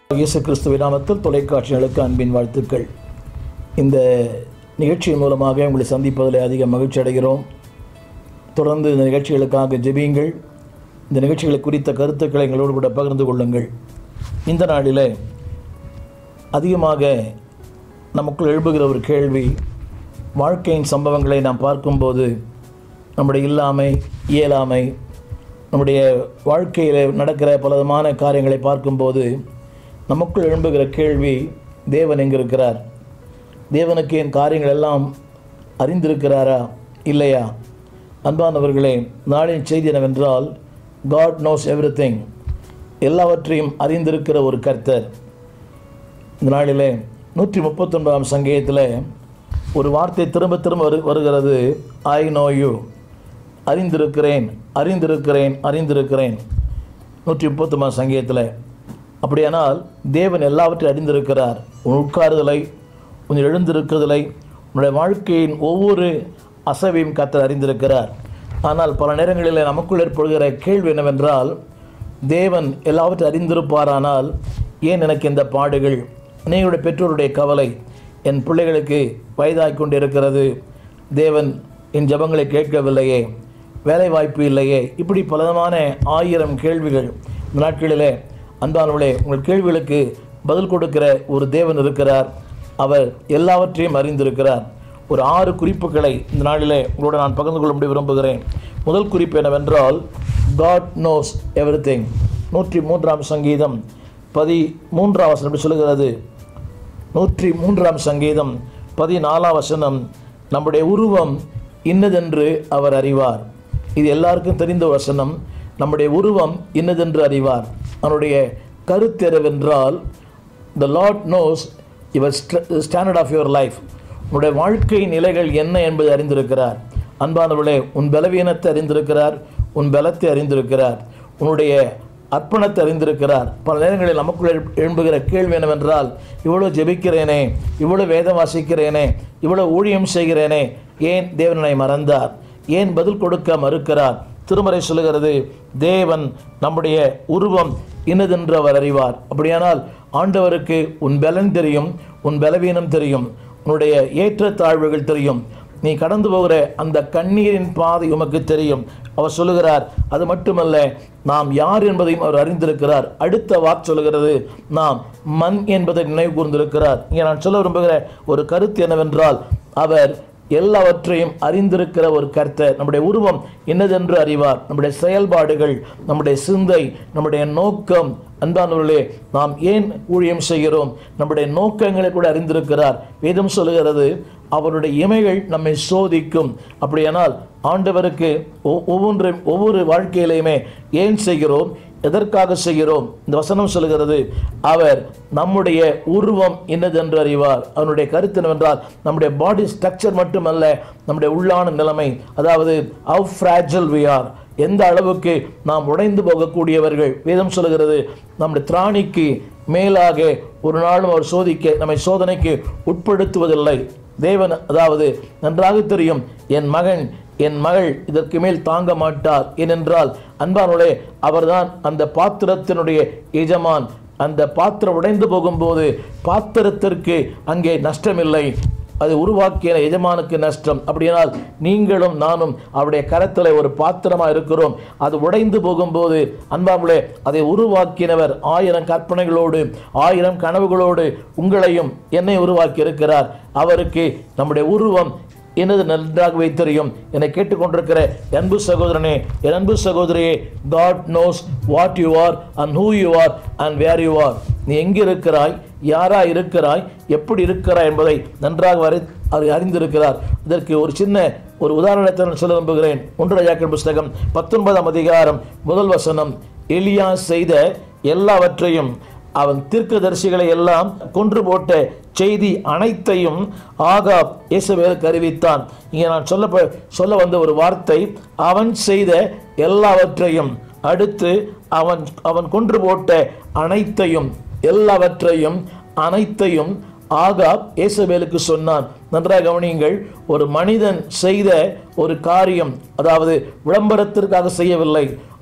இயேசு கிறிஸ்துவின் நாமத்தில் தொலைக்காட்சிகளுக்கு அன்பின் வாழ்த்துக்கள் இந்த நிகழ்ச்சியின் மூலமாக உங்களை சந்திப்பதில் அதிக மகிழ்ச்சி அடைகிறோம் தொடர்ந்து இந்த நிகழ்ச்சிகளுக்காக ஜெபியுங்கள் இந்த நிகழ்ச்சிகளை குறித்த கருத்துக்களை எங்களோடு கூட பகிர்ந்து கொள்ளுங்கள் இந்த நாளில் அதிகமாக நமக்குள் எழுப்புகிற ஒரு கேள்வி வாழ்க்கையின் சம்பவங்களை நாம் பார்க்கும்போது நம்முடைய இல்லாமை இயலாமை நம்முடைய வாழ்க்கையில் நடக்கிற பலவிதமான காரியங்களை பார்க்கும்போது நமக்குள் எழும்புகிற கேள்வி தேவன் எங்கிருக்கிறார் தேவனுக்கு என் காரியங்கள் எல்லாம் அறிந்திருக்கிறாரா இல்லையா அன்பானவர்களே நாளின் செய்தி என்னவென்றால் காட் நோஸ் எவ்ரி திங் எல்லாவற்றையும் அறிந்திருக்கிற ஒரு கர்த்தர் இந்த நாளிலே நூற்றி முப்பத்தொன்பதாம் சங்கீதத்தில் ஒரு வார்த்தை திரும்ப திரும்ப வரு வருகிறது ஐ நோ யூ அறிந்திருக்கிறேன் அறிந்திருக்கிறேன் அறிந்திருக்கிறேன் நூற்றி முப்பத்தொன்பதாம் சங்கீதத்தில் அப்படியானால் தேவன் எல்லாவற்றையும் அறிந்திருக்கிறார் உன் உட்காருதலை உன் எழுந்திருக்குதலை உன்னுடைய வாழ்க்கையின் ஒவ்வொரு அசைவையும் கத்தர் அறிந்திருக்கிறார் ஆனால் பல நேரங்களில் நமக்குள் ஏற்படுகிற கேள்வி என்னவென்றால் தேவன் எல்லாவற்றையும் அறிந்திருப்பாரானால் ஏன் எனக்கு இந்த பாடுகள் அநேகருடைய பெற்றோருடைய கவலை என் பிள்ளைகளுக்கு வயதாகி கொண்டிருக்கிறது தேவன் என் ஜபங்களை கேட்கவில்லையே வேலை வாய்ப்பு இல்லையே இப்படி பலவிதமான ஆயிரம் கேள்விகள் இந்த நாட்களிலே அன்பானவர்களே உங்கள் கேள்விகளுக்கு பதில் கொடுக்கிற ஒரு தேவன் இருக்கிறார் அவர் எல்லாவற்றையும் அறிந்திருக்கிறார் ஒரு ஆறு குறிப்புகளை இந்த நாளிலே உங்களோட நான் பகிர்ந்து கொள்ள விரும்புகிறேன் முதல் குறிப்பு என்னவென்றால் காட் நோஸ் எவ்ரி திங் நூற்றி மூன்றாம் சங்கீதம் பதி மூன்றாம் வசனம் எப்படி சொல்லுகிறது நூற்றி மூன்றாம் சங்கீதம் பதினாலாம் வசனம் நம்முடைய உருவம் இன்னதென்று அவர் அறிவார் இது எல்லாருக்கும் தெரிந்த வசனம் நம்முடைய உருவம் இன்னதென்று அறிவார் அவனுடைய கருத்தெரவென்றால் the Lord knows your standard of your life உன்னுடைய வாழ்க்கை நிலைகள் என்ன என்பதை அறிந்திருக்கிறார் அன்பானவர்களே உன் பலவீனத்தை அறிந்திருக்கிறார் உன் பலத்தை அறிந்திருக்கிறார் உன்னுடைய அர்ப்பணத்தை அறிந்திருக்கிறார் பல நேரங்களில் நமக்குள் எழும்புகிற கேள்வி என்னவென்றால் இவ்வளோ ஜெபிக்கிறேனே இவ்வளோ வேதம் வாசிக்கிறேனே இவ்வளோ ஊழியம் செய்கிறேனே ஏன் தேவனை மறந்தார் ஏன் பதில் கொடுக்க மறுக்கிறார் திருமறை சொல்லுகிறது தேவன் நம்முடைய உருவம் இன்னதென்று அவர் அறிவார் அப்படியானால் ஆண்டவருக்கு உன் பலன் தெரியும் உன் பலவீனம் தெரியும் உன்னுடைய ஏற்றத்தாழ்வுகள் தெரியும் நீ கடந்து போகிற அந்த கண்ணீரின் பாதை உமக்கு தெரியும் அவர் சொல்லுகிறார் அது மட்டுமல்ல நாம் யார் என்பதையும் அவர் அறிந்திருக்கிறார் அடுத்த வாக்கு சொல்லுகிறது நாம் மண் என்பதை நினைவு கூர்ந்திருக்கிறார் இங்கே நான் சொல்ல விரும்புகிற ஒரு கருத்து என்னவென்றால் அவர் எல்லாவற்றையும் அறிந்திருக்கிற ஒரு கர்த்தர் நம்முடைய உருவம் என்னதென்று அறிவார் நம்முடைய செயல்பாடுகள் நம்முடைய சிந்தை நம்முடைய நோக்கம் அன்பானவர்களே நாம் ஏன் ஊழியம் செய்கிறோம் நம்முடைய நோக்கங்களை கூட அறிந்திருக்கிறார் வேதம் சொல்லுகிறது அவருடைய இமைகள் நம்மை சோதிக்கும் அப்படியானால் ஆண்டவருக்கு ஒவ்வொன்று ஒவ்வொரு வாழ்க்கையிலையுமே ஏன் செய்கிறோம் எதற்காக செய்கிறோம் இந்த வசனம் சொல்கிறது அவர் நம்முடைய உருவம் என்னதென்று அறிவார் அவனுடைய கருத்து என்னவென்றால் நம்முடைய பாடி ஸ்ட்ரக்சர் மட்டுமல்ல நம்முடைய உள்ளான நிலைமை அதாவது ஹவ் ஃப்ராஜல் வி ஆர் எந்த அளவுக்கு நாம் உடைந்து போகக்கூடியவர்கள் வேதம் சொல்கிறது நம்முடைய திராணிக்கு மேலாக ஒரு நாளும் அவர் சோதிக்க நம்மை சோதனைக்கு உட்படுத்துவதில்லை தேவன் அதாவது நன்றாக தெரியும் என் மகன் என் மகள் இதற்கு மேல் தாங்க மாட்டார் ஏனென்றால் அன்பானுடைய அவர்தான் அந்த பாத்திரத்தினுடைய எஜமான் அந்த பாத்திரம் உடைந்து போகும்போது பாத்திரத்திற்கு அங்கே நஷ்டமில்லை அது உருவாக்கிய எஜமானுக்கு நஷ்டம் அப்படியானால் நீங்களும் நானும் அவருடைய கரத்தில் ஒரு பாத்திரமாக இருக்கிறோம் அது உடைந்து போகும்போது அன்பாமுலே அதை உருவாக்கினவர் ஆயிரம் கற்பனைகளோடு ஆயிரம் கனவுகளோடு உங்களையும் என்னை உருவாக்கி இருக்கிறார் அவருக்கு நம்முடைய உருவம் எனது நன்றாகவே தெரியும் என்னை கேட்டுக்கொண்டிருக்கிற அன்பு சகோதரனே என் அன்பு சகோதரியே God knows what you are and who you are and where you are நீ எங்கே இருக்கிறாய் யாரா இருக்கிறாய் எப்படி இருக்கிறாய் என்பதை நன்றாக வரை அவர் அறிந்திருக்கிறார் இதற்கு ஒரு சின்ன ஒரு உதாரணத்தை நான் சொல்ல விரும்புகிறேன் ஒன்று ராஜாக்கள் புஸ்தகம் பத்தொன்பதாம் அதிகாரம் முதல் வசனம் எலியா செய்த எல்லாவற்றையும் அவன் தீர்க்கதரிசிகளை எல்லாம் கொன்று போட்ட செய்தி அனைத்தையும் ஆகாப் இயேசுவேலுக்கு அறிவித்தான் இங்கே நான் சொல்ல சொல்ல வந்த ஒரு வார்த்தை அவன் செய்த எல்லாவற்றையும் அடுத்து அவன் அவன் கொன்று போட்ட அனைத்தையும் எல்லாவற்றையும் அனைத்தையும் ஆகாப் ஏசபேலுக்கு சொன்னான் நன்றாக கவனியுங்கள் ஒரு மனிதன் செய்த ஒரு காரியம் அதாவது விளம்பரத்திற்காக செய்யவில்லை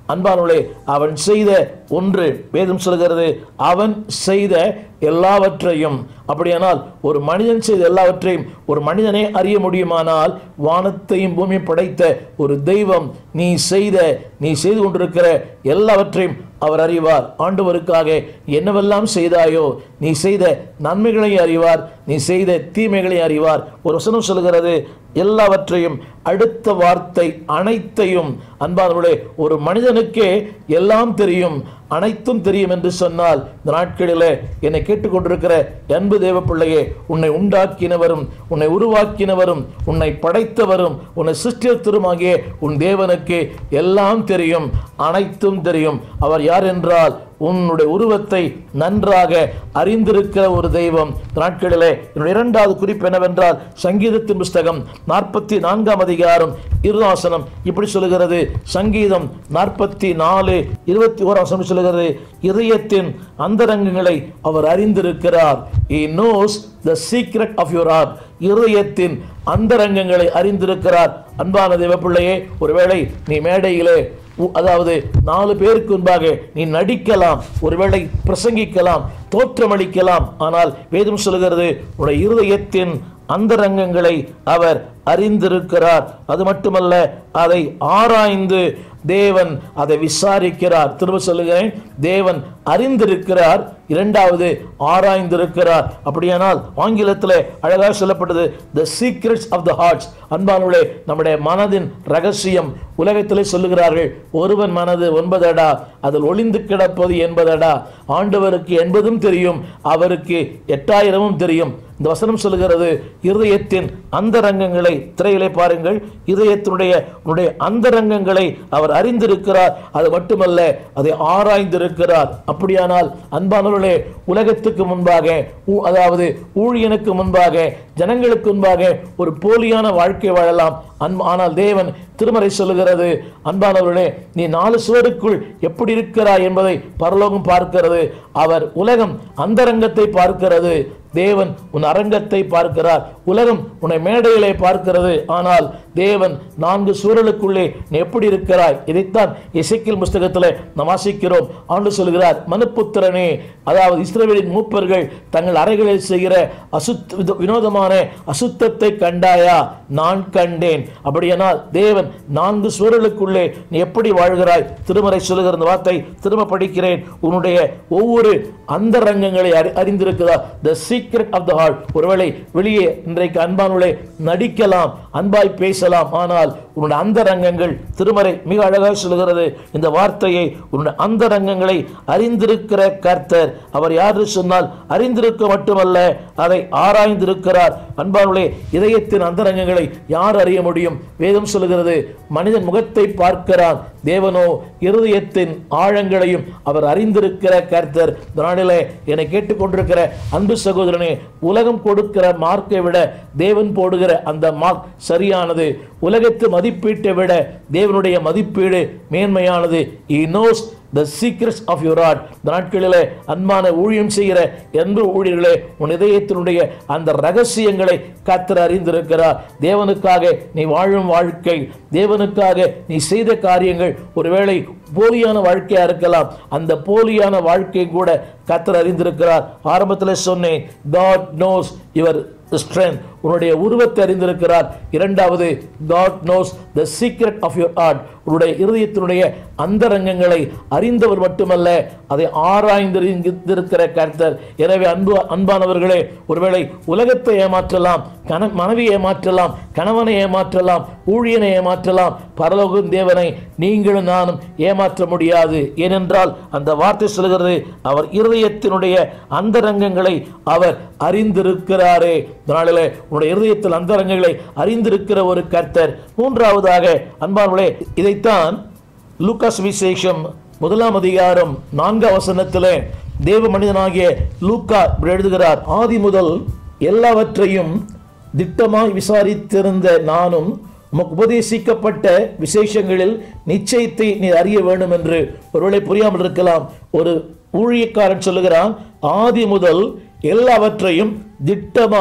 அன்பானவர்களே அவன் செய்த ஒன்று வேதம் சொல்கிறது அவன் செய்த எல்லாவற்றையும் அப்படியானால் ஒரு மனிதன் செய்த எல்லாவற்றையும் ஒரு மனிதனே அறிய முடியுமானால் வானத்தையும் பூமியும் படைத்த ஒரு தெய்வம் நீ செய்த நீ செய்து கொண்டிருக்கிற எல்லாவற்றையும் அவர் அறிவார் ஆண்டவருக்காக என்னவெல்லாம் செய்தாயோ நீ செய்த நன்மைகளை அறிவார் நீ செய்த தீமைகளை அறிவார் ஒரு வசனம் சொல்கிறது எல்லாவற்றையும் அடுத்த வார்த்தை அனைத்தையும் அன்பானவர்களே ஒரு மனிதனுக்கே எல்லாம் தெரியும் அனைத்தும் தெரியும் என்று சொன்னால் இந்த நாட்களிலே என்னை கேட்டுக்கொண்டிருக்கிற அன்பு தேவ பிள்ளையே உன்னை உண்டாக்கினவரும் உன்னை உருவாக்கினவரும் உன்னை படைத்தவரும் உன்னை சிருஷ்டித்திருமாகிய உன் தேவனுக்கு எல்லாம் தெரியும் அனைத்தும் தெரியும் அவர் யார் என்றால் உன்னுடைய உருவத்தை நன்றாக அறிந்திருக்கிற ஒரு தெய்வம் இந்த நாட்களிலே என்னுடைய இரண்டாவது குறிப்பு என்னவென்றால் சங்கீதத்தின் புஸ்தகம் நாற்பத்தி நான்காம் அதிகாரம் இருவாசனம் இப்படி சொல்லுகிறது சங்கீதம் நாற்பத்தி நாலு இருபத்தி ஓராம் வசனம் சொல்லுகிறது இதயத்தின் அந்தரங்கங்களை அவர் அறிந்திருக்கிறார் he knows the secret of your heart இருதயத்தின் அந்தரங்கங்களை அறிந்திருக்கிறார் அன்பான தேவ பிள்ளையே ஒருவேளை நீ மேடையிலே உ- அதாவது நாலு பேருக்கு முன்பாக நீ நடிக்கலாம் ஒருவேளை பிரசங்கிக்கலாம் தோற்றமளிக்கலாம் ஆனால் வேதம் சொல்கிறது உடைய இருதயத்தின் அந்தரங்கங்களை அவர் அறிந்திருக்கிறார் அது மட்டுமல்ல அதை ஆராய்ந்து தேவன் அதை விசாரிக்கிறார் திரும்ப சொல்லுகிறேன் தேவன் அறிந்திருக்கிறார் இரண்டாவது ஆராய்ந்திருக்கிறார் அப்படியானால் ஆங்கிலத்தில் அழகாக சொல்லப்பட்டது the secrets of the hearts அன்பானுடைய நம்முடைய மனதின் ரகசியம் உலகத்திலே சொல்லுகிறார்கள் ஒருவன் மனது ஒன்பதடா அதில் ஒளிந்து கிடப்பது என்பதடா ஆண்டவருக்கு என்பதும் தெரியும் அவருக்கு எட்டாயிரமும் தெரியும் இந்த வசனம் சொல்லுகிறது இருதயத்தின் அந்தரங்கங்களை திரையிலே பாருங்கள் இதயத்தினுடைய உன்னுடைய அந்தரங்கங்களை அவர் அறிந்திருக்கிறார் அது மட்டுமல்ல அதை ஆராய்ந்திருக்கிறார் அப்படியானால் அன்பானவர்களே உலகத்துக்கு முன்பாக ஊ- அதாவது ஊழியனுக்கு முன்பாக ஜனங்களுக்கு முன்பாக ஒரு போலியான வாழ்க்கை வாழலாம் அன்ப ஆனால் தேவன் திருமறை சொல்லுகிறது அன்பானவர்களே நீ நாலு சுவருக்குள் எப்படி இருக்கிறாய் என்பதை பரலோகம் பார்க்கிறது அவர் உலகம் அந்தரங்கத்தை பார்க்கிறது தேவன் உன் அரங்கத்தை பார்க்கிறார் உலகம் உன்னை மேடையிலே பார்க்கிறது ஆனால் தேவன் நான்கு சூழலுக்குள்ளே நீ எப்படி இருக்கிறாய் இதைத்தான் இசைக்கில் புஸ்தகத்தில் நாம் வாசிக்கிறோம் ஆண்டு சொல்கிறார் மனுப்புத்திரனே அதாவது இஸ்ரவேலின் மூப்பர்கள் தங்கள் அறைகளில் செய்கிற அசுத்த வித- வினோதமான அசுத்தத்தை கண்டாயா நான் கண்டேன் அப்படியானால் தேவன் நான்கு சூழலுக்குள்ளே நீ எப்படி வாழ்கிறாய் திருமறை சொல்லுகிற இந்த வார்த்தை திரும்ப படிக்கிறேன் உன்னுடைய ஒவ்வொரு அந்தரங்கங்களை அறி அறிந்திருக்கிறா the secret of the heart ஒருவேளை வெளியே இன்றைக்கு அன்பானுள்ளே நடிக்கலாம் அன்பாய் பேசலாம் ஆனால் உன்னுடைய அந்தரங்கங்கள் திருமறை மிக அழகாக சொல்லுகிறது இந்த வார்த்தையை உன்னுடைய அந்தரங்கங்களை அறிந்திருக்கிற கர்த்தர் அவர் யாரு சொன்னால் அறிந்திருக்க மட்டுமல்ல அதை ஆராய்ந்திருக்கிறார் அன்பானுள்ளே இதயத்தின் அந்தரங்கங்களை யார் அறிய முடியும் வேதம் சொல்லுகிறது மனிதன் முகத்தை பார்க்கிறான் தேவனோ இருதயத்தின் ஆழங்களையும் அவர் அறிந்திருக்கிற கர்த்தர் இந்த நாளிலே என்னை கேட்டுக்கொண்டிருக்கிற அன்பு சகோதரனே உலகம் கொடுக்கிற மார்க்கை விட தேவன் போடுகிற அந்த மார்க் சரியானது உலகத்து மதிப்பீட்டை விட தேவனுடைய மதிப்பீடு மேன்மையானது he knows the secrets of your heart இந்த நாட்களிலே அன்பான ஊழியம் செய்கிற அன்பு ஊழியர்களே உன் இதயத்தினுடைய அந்த ரகசியங்களை கத்தர் அறிந்திருக்கிறார் தேவனுக்காக நீ வாழும் வாழ்க்கை தேவனுக்காக நீ செய்த காரியங்கள் ஒருவேளை போலியான வாழ்க்கையா இருக்கலாம் அந்த போலியான வாழ்க்கை கூட கத்தர் அறிந்திருக்கிறார் ஆரம்பத்தில் சொன்னேன் God knows your strength உன்னுடைய உருவத்தை அறிந்திருக்கிறார் இரண்டாவது God knows the secret of your heart உன்னுடைய இருதயத்தினுடைய அந்தரங்கங்களை அறிந்தவர் மட்டுமல்ல அதை ஆராய்ந்திருக்கிற கர்த்தர் எனவே அன்பு அன்பானவர்களே ஒருவேளை உலகத்தை ஏமாற்றலாம் கண மனைவி ஏமாற்றலாம் கணவனை ஏமாற்றலாம் ஊழியனை ஏமாற்றலாம் பரலோகம் தேவனை நீங்களும் நானும் ஏமாற்ற முடியாது ஏனென்றால் அந்த வார்த்தை சொல்கிறது அவர் இருதயத்தினுடைய அந்தரங்கங்களை அவர் அறிந்திருக்கிறாரே இந்த நாளிலே உன்னுடைய இருதயத்தில் அந்தரங்கங்களை அறிந்திருக்கிற ஒரு கர்த்தர் மூன்றாவதாக அன்பானவர்களே இதைத்தான் லூகாஸ் விசேஷம் முதலாம் அதிகாரம் நான்காம் வசனத்திலே தேவ மனிதனாகிய லூக்கா இப்படி எழுதுகிறார் ஆதி முதல் எல்லாவற்றையும் திட்டமாய் விசாரித்திருந்த நானும் உமக்கு உபதேசிக்கப்பட்ட விசேஷங்களில் நிச்சயத்தை நீ அறிய வேண்டும் என்று ஒருவேளை புரியாமல் இருக்கலாம் ஒரு ஊழியக்காரன் சொல்லுகிறான் ஆதி முதல் எல்லாவற்றையும் திட்டமாய்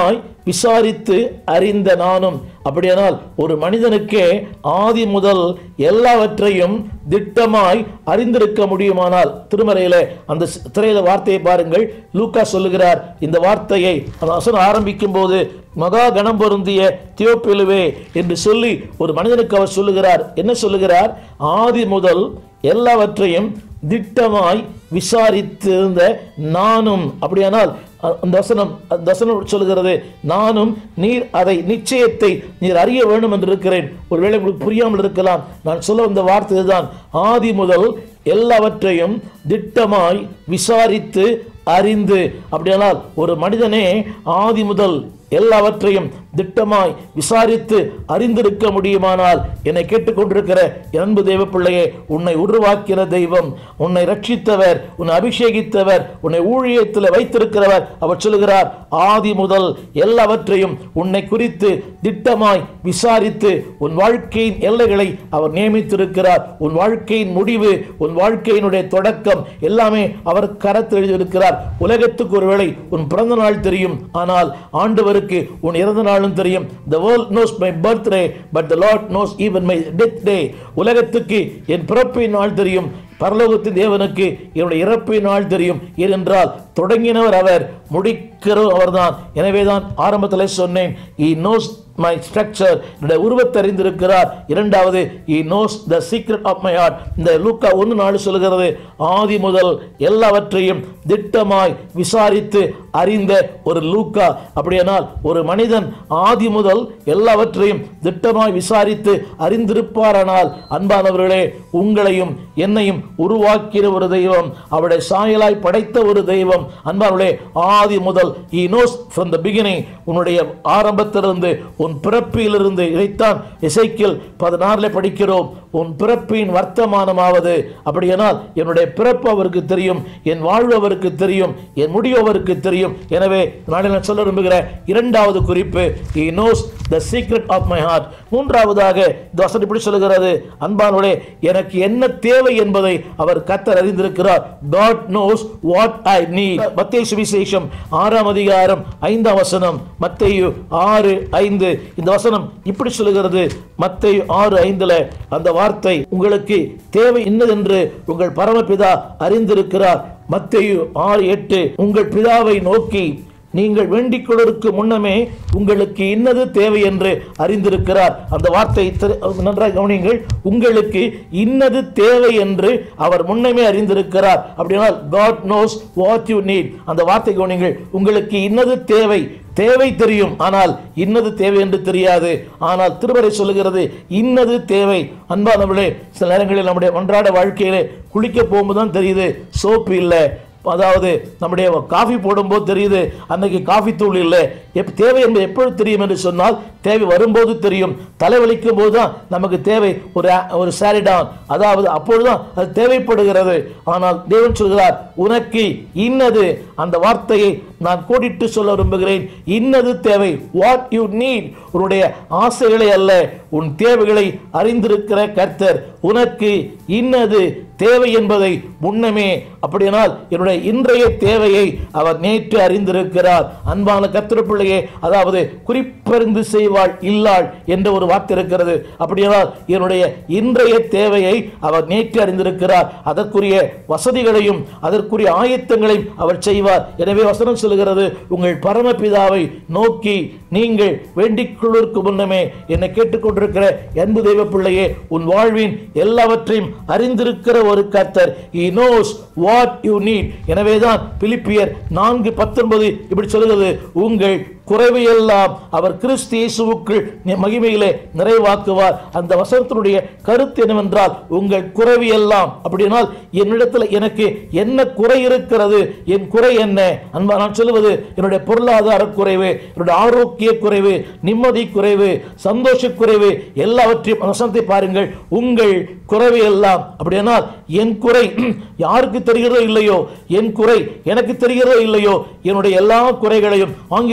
விசாரித்து அறிந்த நானும் அப்படியானால் ஒரு மனிதனுக்கே ஆதி முதல் எல்லாவற்றையும் திட்டமாய் அறிந்திருக்க முடியுமானால் திருமறையில அந்த ஸ்- திரையில வார்த்தையை பாருங்கள் லூக்கா சொல்லுகிறார் இந்த வார்த்தையை அந்த வசனம் ஆரம்பிக்கும் போது மகா கணம் பொருந்திய தியோப்பிலுவே என்று சொல்லி ஒரு மனிதனுக்கு அவர் சொல்லுகிறார் என்ன சொல்லுகிறார் ஆதி முதல் எல்லாவற்றையும் திட்டமாய் விசாரித்திருந்த நானும் அப்படியானால் அ- அந்த வசனம் அந்த வசனம் சொல்லுகிறது நானும் நீர் அதை நிச்சயத்தை நீர் அறிய வேண்டும் என்று இருக்கிறேன் ஒருவேளை உங்களுக்கு புரியாமல் இருக்கலாம் நான் சொல்ல வந்த வார்த்தை இதுதான் ஆதி முதல் எல்லாவற்றையும் திட்டமாய் விசாரித்து அறிந்து அப்படியானால் ஒரு மனிதனே ஆதி முதல் எல்லாவற்றையும் திட்டமாய் விசாரித்து அறிந்திருக்க முடியுமானால் என்னை கேட்டுக்கொண்டிருக்கிற என் அன்பு தெய்வ பிள்ளையே உன்னை உருவாக்கின தெய்வம் உன்னை ரட்சித்தவர் உன்னை அபிஷேகித்தவர் உன்னை ஊழியத்தில் வைத்திருக்கிறவர் அவர் சொல்லுகிறார் ஆதி முதல் எல்லாவற்றையும் உன்னை குறித்து திட்டமாய் விசாரித்து உன் வாழ்க்கையின் எல்லைகளை அவர் நியமித்திருக்கிறார் உன் வாழ்க்கையின் முடிவு உன் வாழ்க்கையினுடைய தொடக்கம் எல்லாமே அவர் கரத்தில் எழுதியிருக்கிறார் உலகத்துக்கு ஒருவேளை உன் பிறந்த நாள் தெரியும் ஆனால் ஆண்டவருக்கு உன் இறந்த நாளும் தெரியும் the world knows my birthday but the lord knows even my death day உலகத்துக்கு என் பிறப்பின் நாள் தெரியும் பரலோகத்தின் தேவனுக்கு என்னுடைய இறப்பின் நாள் தெரியும் ஏனென்றால் தொடங்கினவர் அவர் முடிக்கிறவர் அவர்தான் எனவேதான் ஆரம்பத்தில் சொன்னேன் he knows my structure என்னுடைய உருவத்தை அறிந்திருக்கிறார் இரண்டாவது he knows the secret of my heart இந்த லூக்கா ஒன்று நாலு சொல்கிறது ஆதி முதல் எல்லாவற்றையும் திட்டமாய் விசாரித்து அறிந்த ஒரு லூக்கா அப்படியானால் ஒரு மனிதன் ஆதி முதல் எல்லாவற்றையும் திட்டமாய் விசாரித்து அறிந்திருப்பாரானால் அன்பானவர்களே உங்களையும் என்னையும் உருவாக்கிற ஒரு தெய்வம் அவருடைய சாயலாய் படைத்த ஒரு தெய்வம் அன்பானவர்களே ஆதி முதல் he knows from the beginning உன்னுடைய ஆரம்பத்திலிருந்து உன் பிறப்பிலிருந்து இதைத்தான் இசைக்கில் பதினாறுல படிக்கிறோம் உன் பிறப்பின் வர்த்தமானமாவது அப்படியானால் என்னுடைய பிறப்பு அவருக்கு தெரியும் என் வாழ்வு அவருக்கு தெரியும் என் முடிவு அவருக்கு தெரியும் எனவே நாளில் நான் சொல்ல விரும்புகிற இரண்டாவது குறிப்பு he knows the secret of my heart மூன்றாவதாக இந்த வசனம் இப்படி சொல்லுகிறது அன்பானவளே எனக்கு என்ன தேவை என்பதை அவர் கத்தர் அறிந்திருக்கிறார் God knows what I need மத்தேயு சுவிசேஷம் ஆறாம் அதிகாரம் ஐந்தாம் வசனம் மத்தேயு ஆறு ஐந்து இந்த வசனம் இப்படி சொல்லுகிறது மத்தேயு ஆறு ஐந்துல அந்த வார்த்தை உங்களுக்கு தேவை இன்னதென்று உங்கள் பரமபிதா அறிந்திருக்கிறார் மத்தேயு ஆறு எட்டு உங்கள் பிதாவை நோக்கி நீங்கள் வேண்டிக் கொள்வதற்கு முன்னமே உங்களுக்கு இன்னது தேவை என்று அறிந்திருக்கிறார் அந்த வார்த்தை திரு- நன்றாக கவனியுங்கள் உங்களுக்கு இன்னது தேவை என்று அவர் முன்னமே அறிந்திருக்கிறார் அப்படினால் God knows what you need அந்த வார்த்தை கவனியுங்கள் உங்களுக்கு இன்னது தேவை தேவை தெரியும் ஆனால் இன்னது தேவை என்று தெரியாது ஆனால் திருவரை சொல்லுகிறது இன்னது தேவை அன்பானவர்களே சில நேரங்களில் நம்முடைய அன்றாட வாழ்க்கையிலே குளிக்க போகும்போது தான் தெரியுது சோப்பு இல்லை அதாவது நம்முடைய காஃபி போடும்போது தெரியுது அன்னைக்கு காஃபி தூள் இல்லை எப் தேவை என்பது எப்பொழுது தெரியும் என்று சொன்னால் தேவை வரும்போது தெரியும் தலைவலிக்கும் போது தான் நமக்கு தேவை ஒரு a- ஒரு சாரிடான் அதாவது அப்பொழுதுதான் அது தேவைப்படுகிறது ஆனால் தேவன் சொல்கிறார் உனக்கு இன்னது அந்த வார்த்தையை நான் கோடிட்டு சொல்ல விரும்புகிறேன் இன்னது தேவை வாட் யூ நீட் உன்னுடைய ஆசைகளை அல்ல உன் தேவைகளை அறிந்திருக்கிற கர்த்தர் உனக்கு இன்னது தேவை என்பதை முன்னமே அப்படியானால் என்னுடைய இன்றைய தேவையை அவர் நேற்று அறிந்திருக்கிறார் அன்பான கர்த்தர் பிள்ளையே அதாவது குறிப்பறிந்து செய்வாள் இல்லாள் என்ற ஒரு வார்த்தை இருக்கிறது அப்படியானால் என்னுடைய இன்றைய தேவையை அவர் நேற்று அறிந்திருக்கிறார் அதற்குரிய வசதிகளையும் அதற்குரிய ஆயத்தங்களையும் அவர் செய்வார் எனவே வசனம் சொல்லுகிறது உங்கள் பரமபிதாவை நோக்கி நீங்கள் வேண்டிக் கொள்வதற்கு முன்னமே என்னை கேட்டுக்கொண்டிருக்கிற அன்பு தெய்வ பிள்ளையே உன் வாழ்வின் எல்லாவற்றையும் அறிந்திருக்கிற ஒரு கர்த்தர் he knows what you need எனவேதான் பிலிப்பியர் நான்கு பத்தொன்பது இப்படி சொல்லுகிறது உங்கள் குறைவையெல்லாம் அவர் கிறிஸ்து இயேசுவுக்குள் நி- மகிமையிலே நிறைவாக்குவார் அந்த வசனத்தினுடைய கருத்து என்னவென்றால் உங்கள் குறைவையெல்லாம் அப்படினால் என்னிடத்தில் எனக்கு என்ன குறை இருக்கிறது என் குறை என்ன அன்பா நான் சொல்லுவது என்னுடைய பொருளாதார குறைவு என்னுடைய ஆரோக்கிய குறைவு நிம்மதி குறைவு சந்தோஷ குறைவு எல்லாவற்றையும் அந்த வசனத்தை பாருங்கள் உங்கள் குறைவு எல்லாம் அப்படியானால் என் குறை யாருக்கு தெரிகிறதோ இல்லையோ என் குறை எனக்கு தெரிகிறதோ இல்லையோ என்னுடைய எல்லா குறைகளையும் ஆங்கிலத்தில்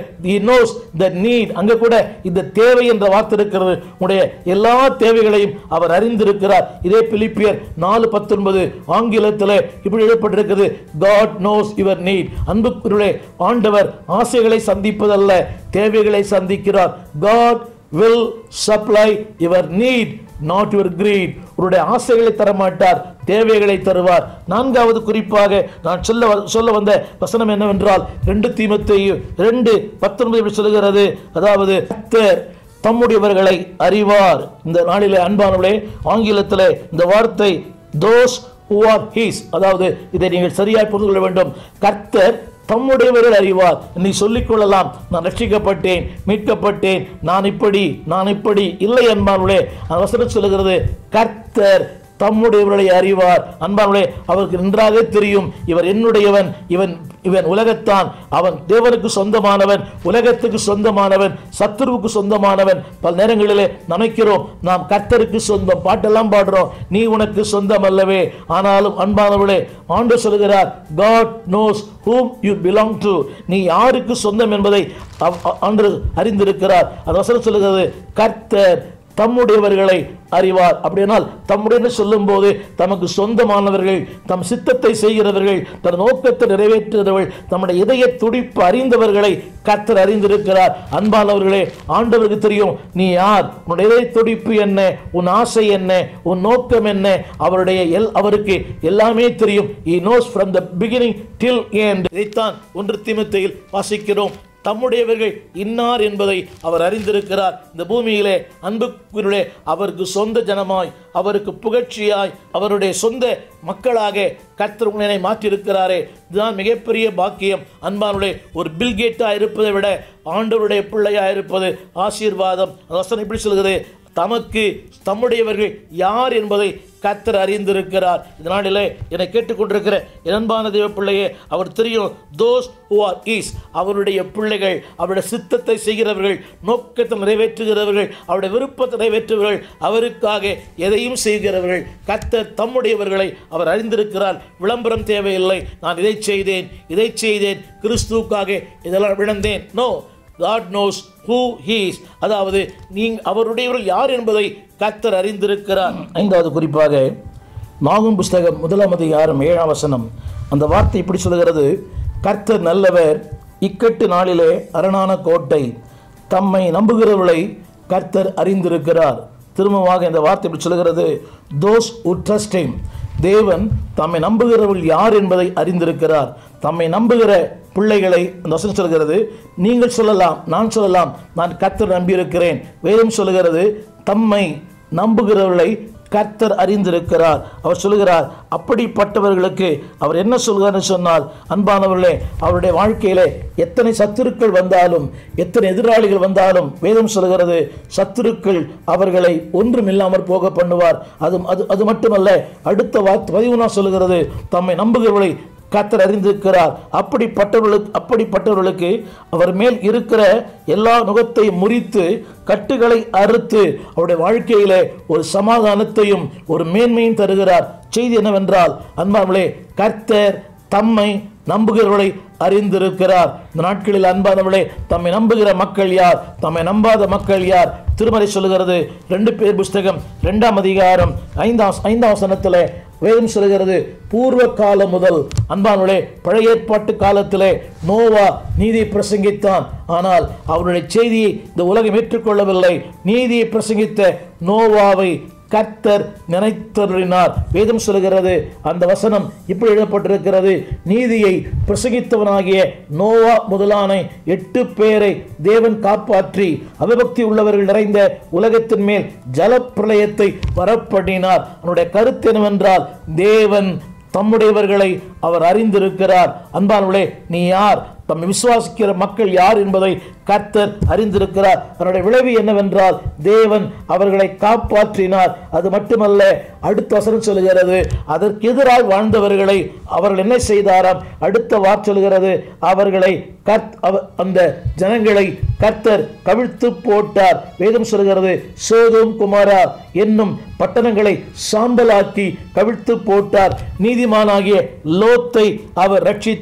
he knows the need அங்க கூட இந்த தேவை என்ற வார்த்தை இருக்கிறது உடைய எல்லா தேவைகளையும் அவர் அறிந்திருக்கிறார் இதே பிலிப்பியர் நாலு பத்தொன்பது ஆங்கிலத்தில் இப்படி எழுதப்பட்டிருக்கிறது God knows your need அன்புக்குள்ளே ஆண்டவர் ஆசைகளை சந்திப்பதல்ல தேவைகளை சந்திக்கிறார் God will supply your need not your greed உன்னுடைய ஆசைகளை தர மாட்டார் தேவைகளை தருவார் நான்காவது குறிப்பாக நான் சொல்ல வ- சொல்ல வந்த வசனம் என்னவென்றால் ரெண்டு தீமத்தை ரெண்டு பத்தொன்பது இப்படி சொல்லுகிறது அதாவது கர்த்தர் தம்முடையவர்களை அறிவார் இந்த நாளிலே அன்பானவர்களே ஆங்கிலத்தில் இந்த வார்த்தை தோஸ் who are his அதாவது இதை நீங்கள் சரியாய் புரிந்து கொள்ள வேண்டும் கர்த்தர் தம்முடையவர்கள் அறிவார் நீ சொல்லிக் கொள்ளலாம் நான் ரட்சிக்கப்பட்டேன் மீட்கப்பட்டேன் நான் இப்படி நான் இப்படி இல்லை அன்பானுளே அந்த வசனம் சொல்லுகிறது கர்த்தர் தம்முடையவர்களை அறிவார் அன்பானுளே அவருக்கு நன்றாக தெரியும் இவர் என்னுடையவன் இவன் இவன் உலகத்தான் அவன் தேவனுக்கு சொந்தமானவன் உலகத்துக்கு சொந்தமானவன் சத்துருவுக்கு சொந்தமானவன் பல நேரங்களிலே நினைக்கிறோம் நாம் கர்த்தருக்கு சொந்தம் பாட்டெல்லாம் பாடுறோம் நீ உனக்கு சொந்தம் அல்லவே ஆனாலும் அன்பானவர்களே ஆண்டு சொல்கிறார் God knows whom you belong to நீ யாருக்கு சொந்தம் என்பதை அவ்- அ- ஆண்டு அறிந்திருக்கிறார் அது வசனம் சொல்லுகிறது கர்த்தர் தம்முடையவர்களை அறிவார் அப்படியானால் தம்முடைய சொல்லும் போது தமக்கு சொந்தமானவர்கள் தம் சித்தத்தை செய்கிறவர்கள் தன் நோக்கத்தை நிறைவேற்றுகிறவர்கள் தம்முடைய இதய துடிப்பு அறிந்தவர்களை கர்த்தர் அறிந்திருக்கிறார் அன்பானவர்களே ஆண்டவருக்கு தெரியும் நீ யார் உன்னுடைய இதய துடிப்பு என்ன உன் ஆசை என்ன உன் நோக்கம் என்ன அவருடைய எல் அவருக்கு எல்லாமே தெரியும் he knows from the beginning till end இதைத்தான் ஒன்று தீமத்தையில் வாசிக்கிறோம் தம்முடையவர்கள் இன்னார் என்பதை அவர் அறிந்திருக்கிறார் இந்த பூமியிலே அன்புக்குள்ளே அவருக்கு சொந்த ஜனமாய் அவருக்கு புகழ்ச்சியாய் அவருடைய சொந்த மக்களாக கர்த்தர் உன்னை மாற்றியிருக்கிறாரே இதுதான் மிகப்பெரிய பாக்கியம் அன்பானுடைய ஒரு பில்கேட்டா இருப்பதை விட ஆண்டவருடைய பிள்ளையா இருப்பது ஆசீர்வாதம் அந்த வசனம் இப்படி சொல்கிறது தமக்கு தம்முடையவர்கள் யார் என்பதை கர்த்தர் அறிந்திருக்கிறார் இந்த நாளிலே என்னை கேட்டுக்கொண்டிருக்கிற என் அன்பான தேவ பிள்ளையே அவர் தெரியும் தோஸ் who are is அவருடைய பிள்ளைகள் அவருடைய சித்தத்தை செய்கிறவர்கள் நோக்கத்தை நிறைவேற்றுகிறவர்கள் அவருடைய விருப்பத்தை நிறைவேற்றுகிறவர்கள் அவருக்காக எதையும் செய்கிறவர்கள் கர்த்தர் தம்முடையவர்களை அவர் அறிந்திருக்கிறார் விளம்பரம் தேவையில்லை நான் இதை செய்தேன் இதை செய்தேன் கிறிஸ்துவுக்காக இதெல்லாம் விழுந்தேன் no God knows who his அதாவது நீங்க அவருடையவர்கள் யார் என்பதை கர்த்தர் அறிந்திருக்கிறார் ஐந்தாவது குறிப்பாக நாகும் புஸ்தகம் முதலாம் அதிகாரம் ஏழாம் வசனம் அந்த வார்த்தை இப்படி சொல்கிறது கர்த்தர் நல்லவர் இக்கட்டு நாளிலே அரணான கோட்டை தம்மை நம்புகிறவர்களை கர்த்தர் அறிந்திருக்கிறார் திரும்பமாக இந்த வார்த்தை இப்படி சொல்கிறது தோஸ் who trust him தேவன் தம்மை நம்புகிறவர்கள் யார் என்பதை அறிந்திருக்கிறார் தம்மை நம்புகிற பிள்ளைகளை அந்த வசனம் சொல்கிறது நீங்கள் சொல்லலாம் நான் சொல்லலாம் நான் கர்த்தர் நம்பியிருக்கிறேன் வேதம் சொல்லுகிறது தம்மை நம்புகிறவர்களை கர்த்தர் அறிந்திருக்கிறார் அவர் சொல்லுகிறார் அப்படிப்பட்டவர்களுக்கு அவர் என்ன சொல்கிறார்னு சொன்னால் அன்பானவர்களே அவருடைய வாழ்க்கையிலே எத்தனை சத்துருக்கள் வந்தாலும் எத்தனை எதிராளிகள் வந்தாலும் வேதம் சொல்கிறது சத்துருக்கள் அவர்களை ஒன்றுமில்லாமற் போக பண்ணுவார் அது அது அது மட்டுமல்ல அடுத்த வார்த்தை பதிவுனா சொல்லுகிறது தம்மை நம்புகிறவர்களை கர்த்தர் அறிந்திருக்கிறார் அப்படிப்பட்டவர்களுக்கு அப்படிப்பட்டவர்களுக்கு அவர் மேல் இருக்கிற எல்லா நுகத்தை முறித்து கட்டுகளை அறுத்து அவருடைய வாழ்க்கையிலே ஒரு சமாதானத்தையும் ஒரு மேன்மையும் தருகிறார் செய்தி என்னவென்றால் அன்பார்களே கர்த்தர் தம்மை நம்புகிறவர்களை அறிந்திருக்கிறார் இந்த நாட்களில் அன்பானவர்களே தம்மை நம்புகிற மக்கள் யார் தம்மை நம்பாத மக்கள் யார் திருமறை சொல்லுகிறது ரெண்டு பேர் புஸ்தகம் இரண்டாம் அதிகாரம் ஐந்தாம் ஐந்தாம் வசனத்தில் வேதம் சொல்கிறது பூர்வ காலம் முதல் அன்பானுடைய பழைய ஏற்பாட்டு காலத்திலே நோவா நீதி பிரசங்கித்தான் ஆனால் அவருடைய செய்தியை இந்த உலகம் ஏற்றுக்கொள்ளவில்லை நீதியை பிரசங்கித்த நோவாவை கர்த்தர் நினைத்தருளினார் வேதம் சொல்கிறது அந்த வசனம் இப்படி எழுதப்பட்டிருக்கிறது நீதியை பிரசங்கித்தவனாகிய நோவா முதலான எட்டு பேரை தேவன் காப்பாற்றி அவபக்தி உள்ளவர்கள் நிறைந்த உலகத்தின் மேல் ஜலப்பிரளயத்தை வரப்படினார் அவனுடைய கருத்து என்னவென்றால் தேவன் தம்முடையவர்களை அவர் அறிந்திருக்கிறார் அன்பானவர்களே நீ யார் தம்மை விசுவாசிக்கிற மக்கள் யார் என்பதை கர்த்தர் அறிந்திருக்கிறார் அதனுடைய விளைவு என்னவென்றால் தேவன் அவர்களை காப்பாற்றினார் அது மட்டுமல்ல அடுத்த வசனம் சொல்லுகிறது அதற்கு எதிராக வாழ்ந்தவர்களை அவர்கள் என்ன செய்தாராம் அடுத்த வார் சொல்லுகிறது அவர்களை கர்த் அவ- அந்த ஜனங்களை கர்த்தர் கவிழ்த்து போட்டார் வேதம் சொல்லுகிறது சோதோம் குமாரா என்னும் பட்டணங்களை சாம்பலாக்கி கவிழ்த்து போட்டார் நீதிமானாகிய லோத்தை அவர் ரட்சித்தார்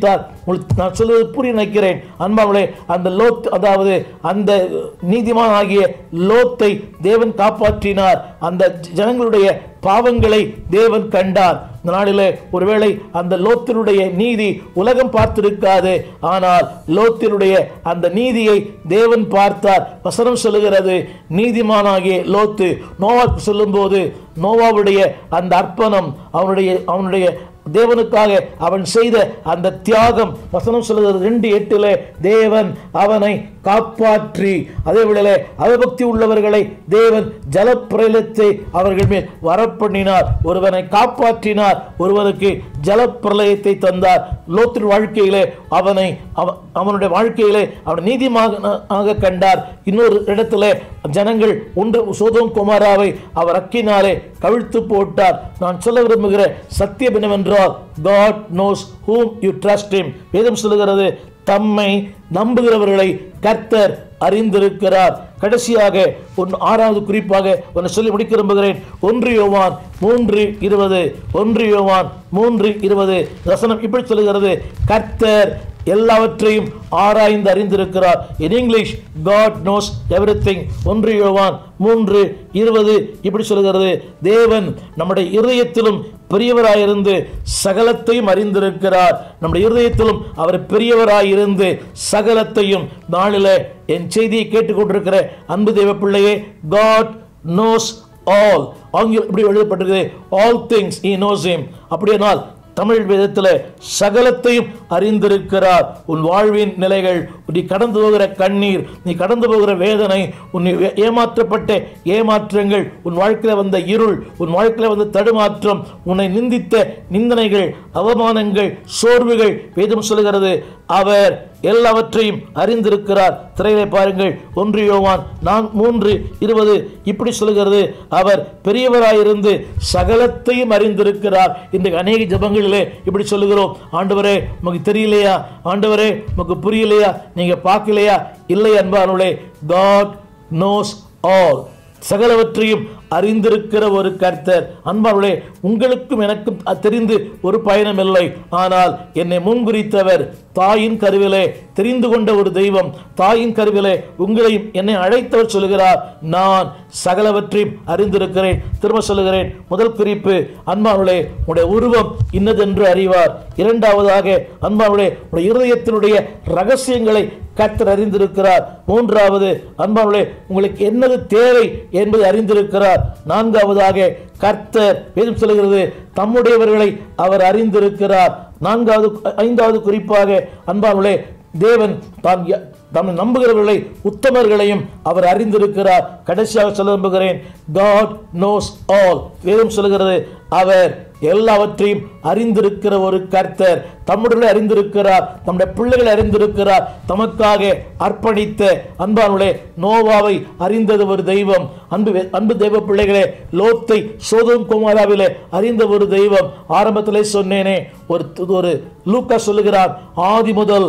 உங்களுக்கு நான் சொல்வது புரிய நினைக்கிறேன் அன்பாவளே அந்த லோத் அதாவது அந்த நீதிமான் ஆகிய லோத்தை தேவன் காப்பாற்றினார் அந்த ஜனங்களுடைய பாவங்களை தேவன் கண்டார் இந்த நாளிலே ஒருவேளை அந்த லோத்தினுடைய நீதி உலகம் பார்த்திருக்காது ஆனால் லோத்தினுடைய அந்த நீதியை தேவன் பார்த்தார் வசனம் சொல்லுகிறது நீதிமானாகிய லோத்து நோவாக்கு சொல்லும்போது நோவாவுடைய அந்த அர்ப்பணம் அவனுடைய அவனுடைய தேவனுக்காக அவன் செய்த அந்த தியாகம் வசனம் சொல்லுகிறது ரெண்டு எட்டுல தேவன் அவனை காப்பாற்றி அதே வேளையிலே அவபக்தி உள்ளவர்களை தேவன் ஜலப்பிரளயத்தை அவர்கள் மேல் வரப்பண்ணினார் ஒருவனை காப்பாற்றினார் ஒருவனுக்கு ஜலப்பிரளயத்தை தந்தார் லோத்தின் வாழ்க்கையிலே அவனை அவ- அவனுடைய வாழ்க்கையிலே அவன் நீதிமாக கண்டார் இன்னொரு இடத்துல ஜனங்கள் ஒன்று சோதம் குமாராவை அவர் அக்கினாலே கவிழ்த்து போட்டார் நான் சொல்ல விரும்புகிற சத்தியம் என்னவென்றால் God knows whom you trust him வேதம் சொல்லுகிறது தம்மை நம்புகிறவர்களை கர்த்தர் அறிந்திருக்கிறார் கடைசியாக ஒன் ஆறாவது குறிப்பாக ஒன்று சொல்லி முடிக்க விரும்புகிறேன் ஒன்று யோவான் மூன்று இருபது ஒன்று யோவான் மூன்று இருபது வசனம் இப்படி சொல்லுகிறது கர்த்தர் எல்லாவற்றையும் ஆராய்ந்து அறிந்திருக்கிறார் in English God knows everything ஒன்று யோவான் மூன்று இருபது இப்படி சொல்லுகிறது தேவன் நம்முடைய இருதயத்திலும் பெரியவராயிருந்து சகலத்தையும் அறிந்திருக்கிறார் நம்முடைய இருதயத்திலும் அவர் பெரியவராயிருந்து சகலத்தையும் நாளில என் செய்தியை கேட்டுக்கொண்டிருக்கிற அன்பு தேவ பிள்ளையே காட் நோஸ் ஆல் ஆங்கிலம் இப்படி எழுதப்பட்டிருக்கிறது all things he knows him அப்படியானால் தமிழ் வேதத்தில் சகலத்தையும் அறிந்திருக்கிறார் உன் வாழ்வின் நிலைகள் நீ கடந்து போகிற கண்ணீர் நீ கடந்து போகிற வேதனை உன் ஏ- ஏமாற்றப்பட்ட ஏமாற்றங்கள் உன் வாழ்க்கையில் வந்த இருள் உன் வாழ்க்கையில் வந்த தடுமாற்றம் உன்னை நிந்தித்த நிந்தனைகள் அவமானங்கள் சோர்வுகள் வேதம் சொல்லுகிறது அவர் எல்லாவற்றையும் அறிந்திருக்கிறார் திரையிலே பாருங்கள் ஒன்று யோவான் நான் மூன்று இருபது இப்படி சொல்லுகிறது அவர் பெரியவராயிருந்து சகலத்தையும் அறிந்திருக்கிறார் இன்றைக்கு அநேக ஜபங்களிலே இப்படி சொல்லுகிறோம் ஆண்டவரே உமக்கு தெரியலையா ஆண்டவரே உமக்கு புரியலையா நீங்க பார்க்கலையா இல்லை அன்பானுளே காட் நோஸ் ஆல் சகலவற்றையும் அறிந்திருக்கிற ஒரு கர்த்தர் அன்பாளே உங்களுக்கும் எனக்கும் அ- தெரிந்து ஒரு பயணம் இல்லை ஆனால் என்னை முன்குறித்தவர் தாயின் கருவிலே தெரிந்து கொண்ட ஒரு தெய்வம் தாயின் கருவிலே உங்களையும் என்னை அழைத்தவர் சொல்லுகிறார் நான் சகலவற்றையும் அறிந்திருக்கிறேன் திரும்ப சொல்லுகிறேன் முதல் குறிப்பு அன்பாளே உடைய உருவம் இன்னதென்று அறிவார் இரண்டாவதாக அன்பாளே உடைய இருதயத்தினுடைய ரகசியங்களை கர்த்தர் அறிந்திருக்கிறார் மூன்றாவது அன்பாளே உங்களுக்கு என்னது தேவை என்பதை அறிந்திருக்கிறார் நான்காவதாக கர்த்தர் வேதம் சொல்லுகிறது தம்முடையவர்களை அவர் அறிந்திருக்கிறார் நான்காவது ஐந்தாவது குறிப்பாக அன்பாளே தேவன் தான் ய- தம்மை நம்புகிறவர்களை உத்தமர்களையும் அவர் அறிந்திருக்கிறார் கடைசியாக சொல்ல விரும்புகிறேன் காட் நோஸ் ஆல் வேதம் சொல்லுகிறது அவர் எல்லாவற்றையும் அறிந்திருக்கிற ஒரு கர்த்தர் தம்முடைய அறிந்திருக்கிறார் தம்முடைய பிள்ளைகளை அறிந்திருக்கிறார் தமக்காக அர்ப்பணித்த அன்பானுடைய நோவாவை அறிந்தது ஒரு தெய்வம் அன்பு வே- அன்பு தெய்வ பிள்ளைகளே லோத்தை சோதம் குமாராவிலே அறிந்த ஒரு தெய்வம் ஆரம்பத்திலே சொன்னேனே ஒரு ஒரு லூக்கா சொல்லுகிறார் ஆதி முதல்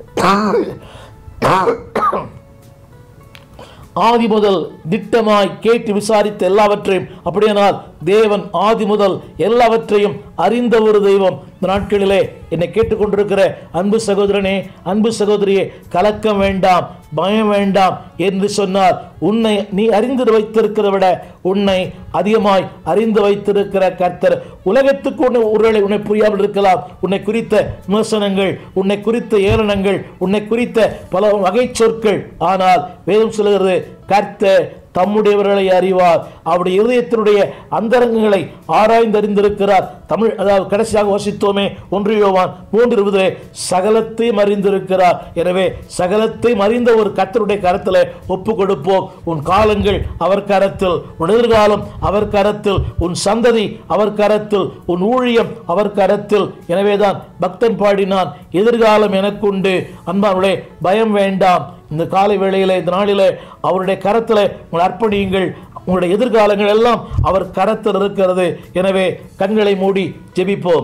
ஆதி முதல் திட்டமாய் கேட்டு விசாரித்த எல்லாவற்றையும் அப்படியானால் தேவன் ஆதி முதல் எல்லாவற்றையும் அறிந்த ஒரு தெய்வம் இந்த நாட்களிலே என்னை கேட்டுக்கொண்டிருக்கிற அன்பு சகோதரனே அன்பு சகோதரியே கலக்கம் வேண்டாம் பயம் வேண்டாம் என்று சொன்னார் உன்னை நீ அறிந்து வைத்திருக்கிறதை விட உன்னை அதிகமாய் அறிந்து வைத்திருக்கிற கர்த்தர் உலகத்துக்கு உன்னை ஒருவேளை உன்னை புரியாமல் இருக்கலாம் உன்னை குறித்த விமர்சனங்கள் உன்னை குறித்த ஏளனங்கள் உன்னை குறித்த பல வகை சொற்கள் ஆனால் வேதம் சொல்லுகிறது கர்த்தர் தம்முடையவர்களை அறிவார் அவருடைய இருதயத்தினுடைய அந்தரங்கங்களை ஆராய்ந்து அறிந்திருக்கிறார் தமிழ் அதாவது கடைசியாக வாசித்தோமே ஒன்று யோவான் மூன்று இருபது சகலத்தையும் அறிந்திருக்கிறார் எனவே சகலத்தையும் அறிந்த ஒரு கர்த்தருடைய கரத்தில் ஒப்பு கொடுப்போம் உன் காலங்கள் அவர் கரத்தில் உன் எதிர்காலம் அவர் கரத்தில் உன் சந்ததி அவர் கரத்தில் உன் ஊழியம் அவர் கரத்தில் எனவேதான் பக்தன் பாடினான் எதிர்காலம் எனக்குண்டு அன்பானுடைய பயம் வேண்டாம் இந்த காலை வேளையிலே இந்த நாளிலே அவருடைய கரத்தில் உங்களை அர்ப்பணியுங்கள் உங்களுடைய எதிர்காலங்கள் எல்லாம் அவர் கரத்தில் இருக்கிறது எனவே கண்களை மூடி ஜெபிப்போம்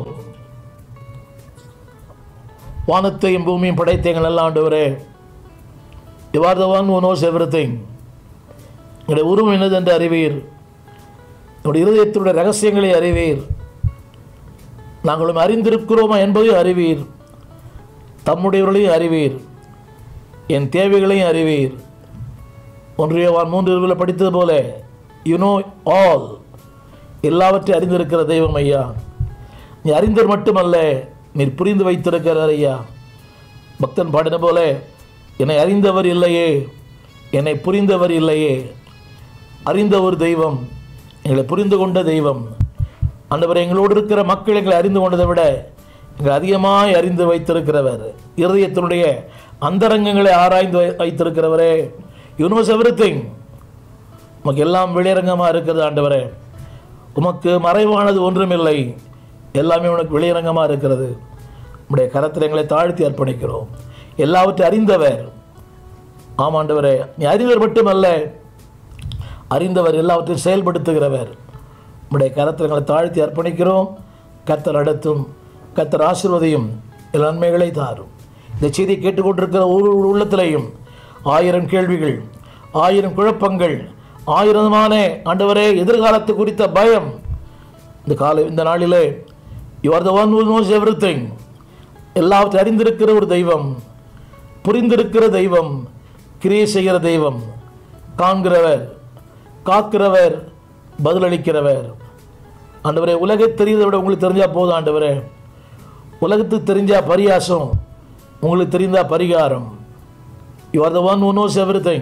வானத்தையும் பூமியும் படைத்த எங்கள் நல்ல ஆண்டவரே you are the one who knows everything எங்களுடைய உருவம் என்னது என்று அறிவீர் என்னுடைய இருதயத்தினுடைய ரகசியங்களை அறிவீர் நாங்களும் அறிந்திருக்கிறோமா என்பதை அறிவீர் தம்முடையவர்களையும் அறிவீர் என் தேவைகளையும் அறிவீர் ஒன்றியவான் மூன்று இருவில் படித்தது போல யூ நோ ஆல் எல்லாவற்றையும் அறிந்திருக்கிற தெய்வம் ஐயா நீ அறிந்தவர் மட்டுமல்ல நீர் புரிந்து வைத்திருக்கிறார் ஐயா பக்தன் பாடின போல என்னை அறிந்தவர் இல்லையே என்னை புரிந்தவர் இல்லையே அறிந்த ஒரு தெய்வம் எங்களை புரிந்து கொண்ட தெய்வம் ஆண்டவர் எங்களோடு இருக்கிற மக்கள் எங்களை அறிந்து கொண்டதை விட எங்களை அதிகமாய் அறிந்து வைத்திருக்கிறவர் இருதயத்தினுடைய அந்தரங்கங்களை ஆராய்ந்து வை- வைத்திருக்கிறவரே யூனிவர்ஸ் எவ்ரி திங் உமக்கு எல்லாம் வெளியரங்கமாக இருக்கிறது ஆண்டவரே உமக்கு மறைவானது ஒன்றுமில்லை எல்லாமே உனக்கு வெளியரங்கமாக இருக்கிறது உம்முடைய கரத்தில் எங்களை தாழ்த்தி அர்ப்பணிக்கிறோம் எல்லாவற்றையும் அறிந்தவர் ஆமாண்டவரே நீ அறிந்தவர் மட்டுமல்ல அறிந்தவர் எல்லாவற்றையும் செயல்படுத்துகிறவர் உம்முடைய கரத்தில் எங்களை தாழ்த்தி அர்ப்பணிக்கிறோம் கர்த்தர் நடத்தும் கர்த்தர் ஆசீர்வதியும் எல்லா நன்மைகளை தாரும் இந்த செய்தியை கேட்டுக்கொண்டிருக்கிற ஒரு ஒரு உள்ளத்திலையும் ஆயிரம் கேள்விகள் ஆயிரம் குழப்பங்கள் ஆயிரமான ஆண்டவரே எதிர்காலத்து குறித்த பயம் இந்த காலை இந்த நாளிலே you are the one who knows everything எல்லாவற்றையும் அறிந்திருக்கிற ஒரு தெய்வம் புரிந்திருக்கிற தெய்வம் கிரியை செய்கிற தெய்வம் காண்கிறவர் காக்கிறவர் பதிலளிக்கிறவர் ஆண்டவரே உலகை தெரியுதை விட உங்களுக்கு தெரிஞ்சா போதும் ஆண்டவரே உலகத்துக்கு தெரிஞ்சா பரியாசம் உங்களுக்கு தெரிந்தா பரிகாரம் you are the one who knows everything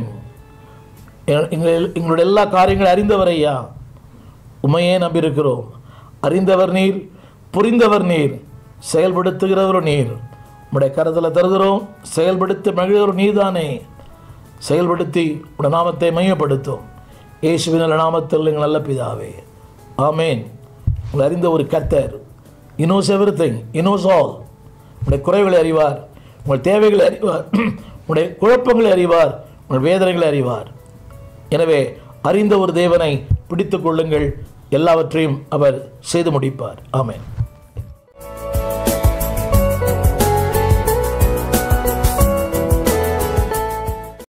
எங்கள் எங்களுடைய எல்லா காரியங்களும் அறிந்தவர் ஐயா உமையே நம்பியிருக்கிறோம் அறிந்தவர் நீர் புரிந்தவர் நீர் செயல்படுத்துகிறவர் நீர் உம்முடைய கரத்தில் தருகிறோம் செயல்படுத்தி மகிழ்கிறவர் நீதானே செயல்படுத்தி உடைய நாமத்தை மையப்படுத்தும் இயேசுவின் நல்ல நாமத்தில் எங்கள் நல்ல பிதாவே ஆமேன் உங்களை அறிந்த ஒரு கர்த்தர் he knows everything he knows all உங்களுடைய குறைகளை அறிவார் உங்கள் தேவைகளை அறிவார் உங்களுடைய குழப்பங்களை அறிவார் உங்கள் வேதனைகளை அறிவார் எனவே அறிந்த ஒரு தேவனை பிடித்துக் கொள்ளுங்கள் எல்லாவற்றையும் அவர் செய்து முடிப்பார் ஆமென்